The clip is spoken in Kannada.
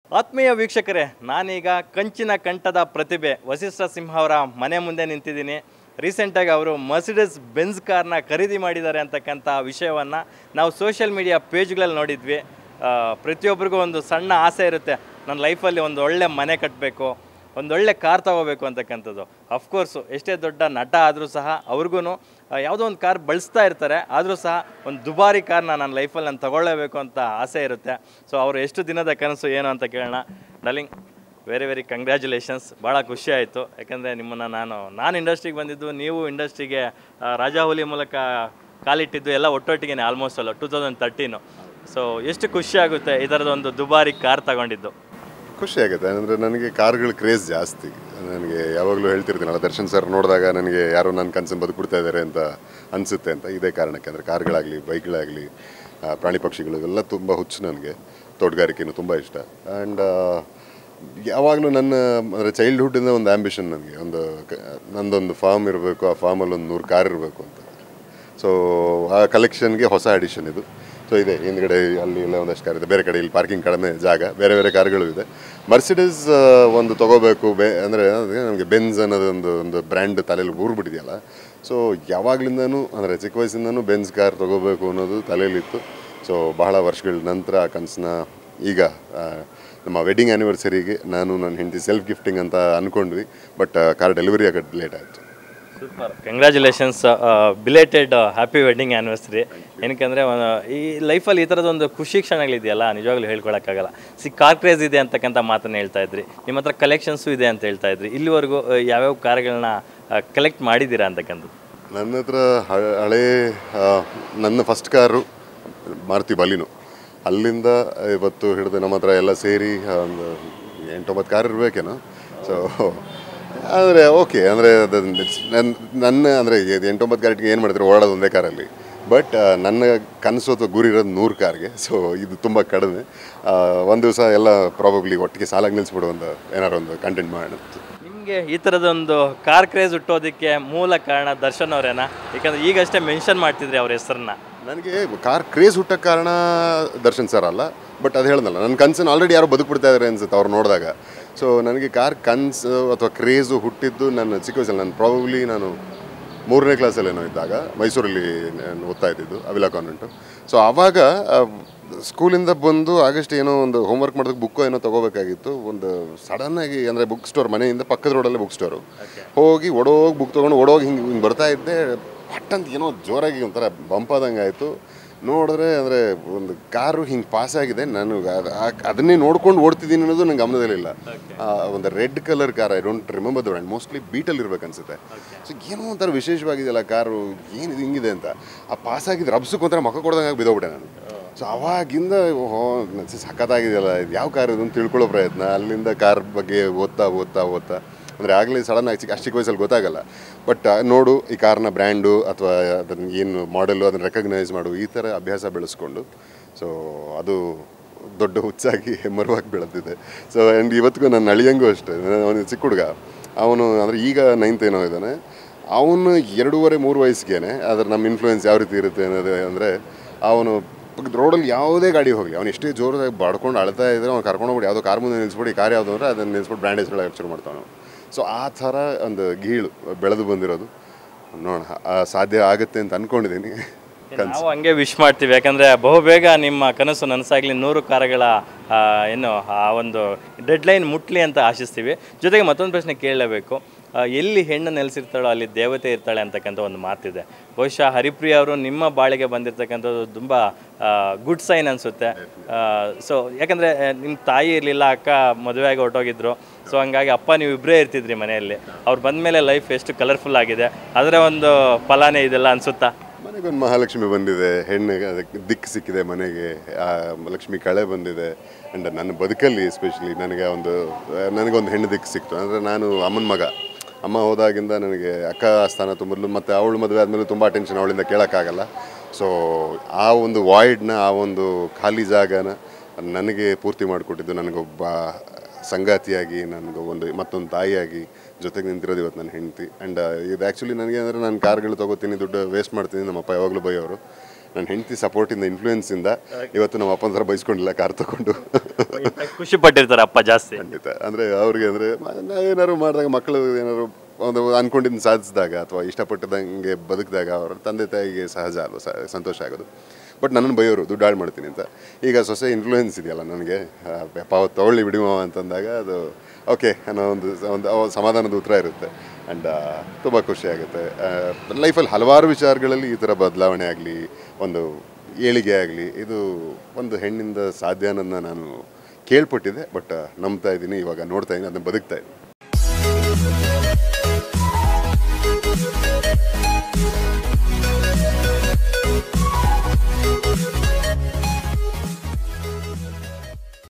ಆತ್ಮೀಯ ವೀಕ್ಷಕರೇ ನಾನೀಗ ಕಂಚಿನ ಕಂಠದ ಪ್ರತಿಭೆ ವಸಿಷ್ಠ ಸಿಂಹ ಅವರ ಮನೆ ಮುಂದೆ ನಿಂತಿದ್ದೀನಿ ರೀಸೆಂಟಾಗಿ ಅವರು ಮರ್ಸಿಡಸ್ ಬೆನ್ಸ್ ಕಾರ್ನ ಖರೀದಿ ಮಾಡಿದ್ದಾರೆ ಅಂತಕ್ಕಂಥ ವಿಷಯವನ್ನು ನಾವು ಸೋಷಿಯಲ್ ಮೀಡಿಯಾ ಪೇಜ್ಗಳಲ್ಲಿ ನೋಡಿದ್ವಿ ಆ, ಪ್ರತಿಯೊಬ್ಬರಿಗೂ ಒಂದು ಸಣ್ಣ ಆಸೆ ಇರುತ್ತೆ ನನ್ನ ಲೈಫಲ್ಲಿ ಒಂದು ಒಳ್ಳೆ ಮನೆ ಕಟ್ಟಬೇಕು ಒಂದೊಳ್ಳೆ ಕಾರ್ ತಗೋಬೇಕು ಅಂತಕ್ಕಂಥದ್ದು ಅಫ್ಕೋರ್ಸು ಎಷ್ಟೇ ದೊಡ್ಡ ನಟ ಆದರೂ ಸಹ ಅವ್ರಿಗೂ ಯಾವುದೋ ಒಂದು ಕಾರ್ ಬಳಸ್ತಾ ಇರ್ತಾರೆ ಆದರೂ ಸಹ ಒಂದು ದುಬಾರಿ ಕಾರ್ನ ನನ್ನ ಲೈಫಲ್ಲಿ ನಾನು ತಗೊಳ್ಳೇಬೇಕು ಅಂತ ಆಸೆ ಇರುತ್ತೆ ಸೊ ಅವರು ಎಷ್ಟು ದಿನದ ಕನಸು ಏನು ಅಂತ ಕೇಳೋಣ ಡಾರ್ಲಿಂಗ್ ವೆರಿ ವೆರಿ ಕಂಗ್ರ್ಯಾಚುಲೇಷನ್ಸ್ ಭಾಳ ಖುಷಿ ಆಯಿತು ಯಾಕಂದರೆ ನಿಮ್ಮನ್ನು ನಾನು ನಾನು ಇಂಡಸ್ಟ್ರಿಗೆ ಬಂದಿದ್ದು ನೀವು ಇಂಡಸ್ಟ್ರಿಗೆ ರಾಜಾಹುಲಿ ಮೂಲಕ ಕಾಲಿಟ್ಟಿದ್ದು ಎಲ್ಲ ಒಟ್ಟೊಟ್ಟಿಗೆ ಆಲ್ಮೋಸ್ಟ್ ಅಲ್ಲ ಟೂ ತೌಸಂಡ್ ತರ್ಟೀನು ಸೊ ಎಷ್ಟು ಖುಷಿ ಆಗುತ್ತೆ ಈ ಥರದೊಂದು ದುಬಾರಿ ಕಾರ್ ತಗೊಂಡಿದ್ದು ಖುಷಿ ಆಗುತ್ತೆ ಅಂದರೆ ನನಗೆ ಕಾರ್ಗಳ ಕ್ರೇಜ್ ಜಾಸ್ತಿ ನನಗೆ ಯಾವಾಗಲೂ ಹೇಳ್ತಿರ್ತೀನಲ್ಲ ದರ್ಶನ್ ಸರ್ ನೋಡಿದಾಗ ನನಗೆ ಯಾರೋ ನನ್ನ ಕನಸನ್ನು ಬದುಕ್ಬಿಡ್ತಾ ಇದ್ದಾರೆ ಅಂತ ಅನಿಸುತ್ತೆ ಅಂತ ಇದೇ ಕಾರಣಕ್ಕೆ ಅಂದರೆ ಕಾರ್ಗಳಾಗಲಿ ಬೈಕ್ಗಳಾಗಲಿ ಪ್ರಾಣಿ ಪಕ್ಷಿಗಳು ಇವೆಲ್ಲ ತುಂಬ ಹುಚ್ಚು ನನಗೆ ತೋಟಗಾರಿಕೆನೂ ತುಂಬ ಇಷ್ಟ ಆ್ಯಂಡ್ ಯಾವಾಗಲೂ ನನ್ನ ಅಂದರೆ ಚೈಲ್ಡ್ಹುಡ್ಡಿಂದ ಒಂದು ಆ್ಯಂಬಿಷನ್ ನನಗೆ ಒಂದು ಕ- ನಂದೊಂದು ಫಾರ್ಮ್ ಇರಬೇಕು ಆ ಫಾರ್ಮಲ್ಲಿ ಒಂದು ನೂರು ಕಾರ್ ಇರಬೇಕು ಅಂತ ಸೊ ಆ ಕಲೆಕ್ಷನ್ಗೆ ಹೊಸ ಅಡಿಷನ್ ಇದು ಸೊ ಇದೆ ಹಿಂದ್ಗಡೆ ಅಲ್ಲಿ ಎಲ್ಲ ಒಂದಷ್ಟು ಕಾರ್ ಇದೆ ಬೇರೆ ಕಡೆ ಇಲ್ಲಿ ಪಾರ್ಕಿಂಗ್ ಕಡಿಮೆ ಜಾಗ ಬೇರೆ ಬೇರೆ ಕಾರ್ಗಳು ಇದೆ ಮರ್ಸಿಡೀಸ್ ಒಂದು ತಗೋಬೇಕು ಬೇ ಅಂದರೆ ನಮಗೆ ಬೆನ್ಸ್ ಅನ್ನೋದೊಂದು ಒಂದು ಬ್ರ್ಯಾಂಡ್ ತಲೆಯಲ್ಲಿ ಊರ್ಬಿಟ್ಟಿದೆಯಲ್ಲ ಸೊ ಯಾವಾಗಲಿಂದನೂ ಅಂದರೆ ಚಿಕ್ಕ ವಯಸ್ಸಿಂದನೂ ಬೆನ್ಸ್ ಕಾರ್ ತಗೋಬೇಕು ಅನ್ನೋದು ತಲೆಯಲ್ಲಿತ್ತು ಸೊ ಬಹಳ ವರ್ಷಗಳ ನಂತರ ಆ ಕನಸನ್ನ ಈಗ ಆ, ನಮ್ಮ ವೆಡ್ಡಿಂಗ್ ಆ್ಯನಿವರ್ಸರಿಗೆ ನಾನು ನನ್ನ ಹೆಂಡತಿ ಸೆಲ್ಫ್ ಗಿಫ್ಟಿಂಗ್ ಅಂತ ಅಂದ್ಕೊಂಡ್ವಿ ಬಟ್ ಕಾರ್ ಡೆಲಿವರಿ ಆಗೋದು ಲೇಟ್ ಆಯಿತು super congratulations belated happy wedding anniversary ಏನಕ್ಕೆ ಈ ಲೈಫಲ್ಲಿ ಈ ಥರದೊಂದು ಖುಷಿ ಕ್ಷಣಗಳಿದೆಯಲ್ಲ ನಿಜವಾಗ್ಲೂ ಹೇಳ್ಕೊಳಕ್ಕಾಗಲ್ಲ ಸಿ ಕಾರ್ ಕ್ರೇಜ್ ಇದೆ ಅಂತಕ್ಕಂಥ ಮಾತನ್ನು ಹೇಳ್ತಾ ಇದ್ರಿ ನಿಮ್ಮ ಹತ್ರ ಕಲೆಕ್ಷನ್ಸು ಇದೆ ಅಂತ ಹೇಳ್ತಾ ಇದ್ರಿ ಇಲ್ಲಿವರೆಗೂ ಆ, ಯಾವ್ಯಾವ ಕಾರ್ಗಳನ್ನ ಕಲೆಕ್ಟ್ ಮಾಡಿದ್ದೀರಾ ಅಂತಕ್ಕಂಥದ್ದು ನನ್ನ ಹತ್ರ ಹ- ಹಳೇ ಆ, ನನ್ನ ಫಸ್ಟ್ ಕಾರು ಮಾರುತಿ ಬಲಿನು ಅಲ್ಲಿಂದ ಇವತ್ತು ಹಿಡಿದು ನಮ್ಮ ಹತ್ರ ಎಲ್ಲ ಸೇರಿ ಆ, ಒಂದು ಎಂಟೊಂಬತ್ತು ಕಾರ್ ಇರಬೇಕೇನೋ ಸೊ ಆದರೆ ಓಕೆ ಅಂದರೆ ನನ್ನ ನನ್ನ ಅಂದರೆ ಎಂಟೊಂಬತ್ತು ಕಾರಿಗೆ ಏನು ಮಾಡ್ತಾರೆ ಓಡೋದು ಒಂದೇ ಕಾರಲ್ಲಿ ಬಟ್ ನನ್ನ ಕನಸು ಅಥವಾ ಗುರಿ ಇರೋದು ನೂರು ಕಾರ್ಗೆ ಸೊ ಇದು ತುಂಬ ಕಡಿಮೆ ಆ, ಒಂದು ದಿವಸ ಎಲ್ಲ ಪ್ರಾಬಬ್ಲಿ ಒಟ್ಟಿಗೆ ಸಾಲಾಗಿ ನಿಲ್ಲಿಸ್ಬಿಡು ಒಂದು ಏನಾರು ಒಂದು ಕಂಟೆಂಟ್ ಮಾಡೋಣ ನಿಮಗೆ ಈ ಥರದೊಂದು ಕಾರ್ ಕ್ರೇಜ್ ಹುಟ್ಟೋದಕ್ಕೆ ಮೂಲ ಕಾರಣ ದರ್ಶನ್ ಅವರೇನಾ ಯಾಕಂದ್ರೆ ಈಗಷ್ಟೇ ಮೆನ್ಷನ್ ಮಾಡ್ತಿದ್ರಿ ಅವ್ರ ಹೆಸರನ್ನ ನನಗೆ ಕಾರ್ ಕ್ರೇಜ್ ಹುಟ್ಟಕ್ಕೆ ಕಾರಣ ದರ್ಶನ್ ಸರ್ ಅಲ್ಲ ಬಟ್ ಅದು ಹೇಳ್ದಲ್ಲ ನನ್ನ ಕನ್ಸನ್ನು ಆಲ್ರೆಡಿ ಯಾರೋ ಬದುಕ್ಬಿಡ್ತಾ ಇದ್ದಾರೆ ಅನ್ಸುತ್ತೆ ಅವ್ರು ನೋಡಿದಾಗ ಸೊ ನನಗೆ ಕಾರ್ ಕನ್ಸು ಅಥವಾ ಕ್ರೇಜು ಹುಟ್ಟಿದ್ದು ನನ್ನ ಚಿಕ್ಕ ವಯಸ್ಸಲ್ಲಿ ನಾನು ಪ್ರಾಬಬ್ಲಿ ನಾನು ಮೂರನೇ ಕ್ಲಾಸಲ್ಲೇನೋ ಇದ್ದಾಗ ಮೈಸೂರಲ್ಲಿ ನಾನು ಓದ್ತಾ ಇದ್ದಿದ್ದು ಅವಿಲಾ ಕಾನ್ವೆಂಟು ಸೊ ಆವಾಗ ಆ, ಸ್ಕೂಲಿಂದ ಬಂದು ಆಗಸ್ಟ್ ಏನೋ ಒಂದು ಹೋಮ್ವರ್ಕ್ ಮಾಡೋದಕ್ಕೆ ಬುಕ್ಕೋ ಏನೋ ತೊಗೋಬೇಕಾಗಿತ್ತು ಒಂದು ಸಡನ್ನಾಗಿ ಅಂದರೆ ಬುಕ್ ಸ್ಟೋರ್ ಮನೆಯಿಂದ ಪಕ್ಕದ ರೋಡಲ್ಲೇ ಬುಕ್ ಸ್ಟೋರು ಹೋಗಿ ಒಡೋಗಿ ಬುಕ್ ತೊಗೊಂಡು ಒಡೋಗಿ ಹಿಂಗೆ ಹಿಂಗೆ ಬರ್ತಾ ಇದ್ದೆ ಪಟ್ಟಂತ ಏನೋ ಜೋರಾಗಿ ಒಂಥರ ಬಂಪಾದಂಗೆ ಆಯಿತು ನೋಡಿದ್ರೆ ಅಂದರೆ ಒಂದು ಕಾರು ಹಿಂಗೆ ಪಾಸ್ ಆಗಿದೆ ನಾನು ಅದ್- ಆ- ಅದನ್ನೇ ನೋಡ್ಕೊಂಡು ಓಡ್ತಿದ್ದೀನಿ ಅನ್ನೋದು ನಂಗೆ ಗಮನದಲ್ಲಿಲ್ಲ ಆ, ಒಂದು red colour car I don't remember the brand mostly ಬೀಟಲ್ಲಿ ಇರ್ಬೇಕು ಅನ್ಸುತ್ತೆ ಸೊ ಏನೋ ಒಂಥರ ವಿಶೇಷವಾಗಿದೆಯಲ್ಲ ಕಾರು ಏನಿದೆ ಹಿಂಗಿದೆ ಅಂತ ಆ ಪಾಸ್ ಆಗಿದ್ದು ರಬ್ಸಕ್ಕೆ ಒಂಥರ ಮಕ್ಕ ಕೊಡ್ದಂಗೆ ಬಿದ್ದೋಗ್ಬಿಟ್ಟೆ ನಾನು ಸೊ ಅವಾಗಿಂದ ಓಹೋ ನನ್ಸಿ ಸಖತ್ತಾಗಿದೆಯಲ್ಲ ಇದು ಯಾವ ಕಾರ್ ಇದು ಅಂತ ತಿಳ್ಕೊಳ್ಳೋ ಪ್ರಯತ್ನ ಅಲ್ಲಿಂದ ಕಾರ್ ಬಗ್ಗೆ ಓದ್ತಾ ಓದ್ತಾ ಓದ್ತಾ ಅಂದರೆ ಆಗಲೇ ಸಡನ್ ಆಗಿ ಚಿಕ್ಕ ಅಷ್ಟು ಚಿಕ್ಕ ವಯಸ್ಸಲ್ಲಿ ಗೊತ್ತಾಗಲ್ಲ ಬಟ್ ನೋಡು ಈ ಕಾರ್ನ ಬ್ರ್ಯಾಂಡು ಅಥವಾ ಅದನ್ನು ಏನು ಮಾಡೆಲು ಅದನ್ನು ರೆಕಗ್ನೈಸ್ ಮಾಡು ಈ ಥರ ಅಭ್ಯಾಸ ಬೆಳೆಸ್ಕೊಂಡು ಸೊ ಅದು ದೊಡ್ಡ ಹುಚ್ಚಾಗಿ ಹೆಮ್ಮರವಾಗಿ ಬೆಳೆದಿದೆ ಸೊ ಆ್ಯಂಡ್ ಇವತ್ತಿಗೂ ನನ್ನ ಅಳಿಯಂಗೂ ಅಷ್ಟೇ ಅವನು ಚಿಕ್ಕ ಹುಡುಗ ಅವನು ಅಂದರೆ ಈಗ ನೈನ್ತ್ ಏನೋ ಇದ್ದಾನೆ ಅವನು ಎರಡೂವರೆ ಮೂರು ವಯಸ್ಸಿಗೇನೆ ಅದ್ರ ನಮ್ಮ ಇನ್ಫ್ಲೂಯೆನ್ಸ್ ಯಾವ ರೀತಿ ಇರುತ್ತೆ ಅನ್ನೋದು ಅಂದರೆ ಅವನು ರೋಡಲ್ಲಿ ಯಾವುದೇ ಗಾಡಿ ಹೋಗಲಿ ಅವ್ನು ಎಷ್ಟೇ ಜೋರಾಗಿ ಬಡ್ಕೊಂಡು ಅಳ್ತಾ ಇದ್ರೆ ಅವ್ನು ಕರ್ಕೊಂಡು ಹೋಗ್ಬಿಟ್ಟು ಯಾವುದೋ ಕಾರ್ ಮುಂದೆ ನಿಲ್ಲಿಸ್ಬಿಟ್ಟು ಈ ಕಾರ್ ಯಾವುದು ಅಂದರೆ ಅದನ್ನು ನಿಲ್ಲಿಸ್ಬಿಟ್ಟು ಬ್ರ್ಯಾಂಡ್ ಹೆಸರು ಶುರು ಮಾಡ್ತಾನೆ ಸೊ ಆ ಥರ ಒಂದು ಗೀಳು ಬೆಳೆದು ಬಂದಿರೋದು ನೋಡೋಣ ಆ ಸಾಧ್ಯ ಆಗುತ್ತೆ ಅಂತ ಅಂದ್ಕೊಂಡಿದ್ದೀನಿ ನಾವು ಹಂಗೆ ವಿಶ್ ಮಾಡ್ತೀವಿ ಯಾಕಂದ್ರೆ ಬಹುಬೇಗ ನಿಮ್ಮ ಕನಸು ನನಸಾಗ್ಲಿ ನೂರು ಕಾರುಗಳ ಆ, ಏನು ಆ ಒಂದು ಡೆಡ್ ಲೈನ್ ಮುಟ್ಲಿ ಅಂತ ಆಶಿಸ್ತೀವಿ ಜೊತೆಗೆ ಮತ್ತೊಂದು ಪ್ರಶ್ನೆ ಕೇಳಲೇಬೇಕು ಆ, ಎಲ್ಲಿ ಹೆಣ್ಣು ನೆಲೆಸಿರ್ತಾಳೋ ಅಲ್ಲಿ ದೇವತೆ ಇರ್ತಾಳೆ ಅಂತಕ್ಕಂಥ ಒಂದು ಮಾತಿದೆ ಬಹುಶಃ ಹರಿಪ್ರಿಯ ಅವರು ನಿಮ್ಮ ಬಾಳಿಗೆ ಬಂದಿರತಕ್ಕಂಥದ್ದು ತುಂಬ ಗುಡ್ ಸೈನ್ ಅನಿಸುತ್ತೆ ಸೊ ಯಾಕಂದರೆ ನಿಮ್ಮ ತಾಯಿ ಇರಲಿಲ್ಲ ಅಕ್ಕ ಮದುವೆಯಾಗಿ ಹೊರಟೋಗಿದ್ರು ಸೊ ಹಂಗಾಗಿ ಅಪ್ಪ ನೀವು ಇಬ್ಬರೇ ಇರ್ತಿದ್ರಿ ಮನೆಯಲ್ಲಿ ಅವ್ರು ಬಂದಮೇಲೆ ಲೈಫ್ ಎಷ್ಟು ಕಲರ್ಫುಲ್ ಆಗಿದೆ ಅದರ ಒಂದು ಫಲಾನೇ ಇದೆಲ್ಲ ಅನಿಸುತ್ತಾ ಮನೆಗೊಂದು ಮಹಾಲಕ್ಷ್ಮಿ ಬಂದಿದೆ ಹೆಣ್ಣು ಅದಕ್ಕೆ ದಿಕ್ಕು ಸಿಕ್ಕಿದೆ ಮನೆಗೆ ಆ ಲಕ್ಷ್ಮಿ ಕಳೆ ಬಂದಿದೆ ಆ್ಯಂಡ್ ನನ್ನ ಬದುಕಲ್ಲಿ ಎಸ್ಪೆಷಲಿ ನನಗೆ ಒಂದು ನನಗೊಂದು ಹೆಣ್ಣು ದಿಕ್ಕು ಸಿಕ್ತು ಅಂದರೆ ನಾನು ಅಮ್ಮನ ಮಗ ಅಮ್ಮ ಹೋದಾಗಿಂದ ನನಗೆ ಅಕ್ಕ ಸ್ಥಾನ ತುಂಬಲು ಮತ್ತು ಅವಳು ಮದುವೆ ಆದಮೇಲೆ ತುಂಬ ಟೆನ್ಷನ್ ಅವಳಿಂದ ಕೇಳೋಕ್ಕಾಗಲ್ಲ ಸೊ ಆ ಒಂದು ವಾಯ್ಡ್ನ ಆ ಒಂದು ಖಾಲಿ ಜಾಗನ ನನಗೆ ಪೂರ್ತಿ ಮಾಡಿಕೊಟ್ಟಿದ್ದು ನನಗೊಬ್ಬ ಸಂಗಾತಿಯಾಗಿ ನನಗೆ ಒಂದು ಮತ್ತೊಂದು ತಾಯಿಯಾಗಿ ಜೊತೆಗೆ ನಿಂತಿರೋದು ಇವತ್ತು ನನ್ನ ಹೆಂಡತಿ ಆ್ಯಂಡ್ ಇದು ಆ್ಯಕ್ಚುಲಿ ನನಗೆ ಅಂದರೆ ನಾನು ಕಾರ್ಗಳು ತೊಗೋತೀನಿ ದುಡ್ಡು ವೇಸ್ಟ್ ಮಾಡ್ತೀನಿ ನಮ್ಮಪ್ಪ ಯಾವಾಗಲೂ ಬೈಯೋರು ನನ್ನ ಹೆಂಡತಿ ಸಪೋರ್ಟಿಂದ ಇನ್ಫ್ಲೂಯೆನ್ಸಿಂದ ಇವತ್ತು ನಮ್ಮ ಅಪ್ಪನ ಹತ್ರ ಬೈಸ್ಕೊಂಡಿಲ್ಲ ಕಾರ್ ತಗೊಂಡು ಖುಷಿ ಪಟ್ಟಿರ್ತಾರೆ ಅಪ್ಪ ಜಾಸ್ತಿ ಖಂಡಿತ ಅಂದರೆ ಅವ್ರಿಗೆ ಅಂದರೆ ನಾವೇನಾದ್ರು ಮಾಡಿದಾಗ ಮಕ್ಕಳು ಏನಾದ್ರು ಒಂದು ಅನ್ಕೊಂಡಿದ್ದು ಸಾಧಿಸಿದಾಗ ಅಥವಾ ಇಷ್ಟಪಟ್ಟದಂಗೆ ಬದುಕಿದಾಗ ಅವರ ತಂದೆ ತಾಯಿಗೆ ಸಹಜ ಅಲ್ವ ಸ- ಸಂತೋಷ ಆಗೋದು ಬಟ್ ನನ್ನನ್ನು ಬೈಯೋರು ದುಡ್ಡು ಹಾಳು ಮಾಡ್ತೀನಿ ಅಂತ ಈಗ ಸೊಸೆ ಇನ್ಫ್ಲೂಯೆನ್ಸ್ ಇದೆಯಲ್ಲ ನನಗೆ ಪಾವ ತಗೊಳ್ಳಿ ಬಿಡಿ ಮಾವ ಅಂತಂದಾಗ ಅದು ಓಕೆ ಅನ್ನೋ ಒಂದು ಒಂದು ಅವ ಸಮಾಧಾನದ ಉತ್ತರ ಇರುತ್ತೆ ಆ್ಯಂಡ್ ತುಂಬ ಖುಷಿ ಆಗುತ್ತೆ ಲೈಫಲ್ಲಿ ಹಲವಾರು ವಿಚಾರಗಳಲ್ಲಿ ಈ ಥರ ಬದಲಾವಣೆ ಆಗಲಿ ಒಂದು ಏಳಿಗೆ ಆಗಲಿ ಇದು ಒಂದು ಹೆಣ್ಣಿಂದ ಸಾಧ್ಯ ಅನ್ನೋದನ್ನ ನಾನು ಕೇಳ್ಪಟ್ಟಿದ್ದೆ ಬಟ್ ನಂಬ್ತಾ ಇದ್ದೀನಿ ಇವಾಗ ನೋಡ್ತಾ ಇದ್ದೀನಿ ಅದನ್ನ ಬದುಕ್ತಾ ಇದ್ದೀನಿ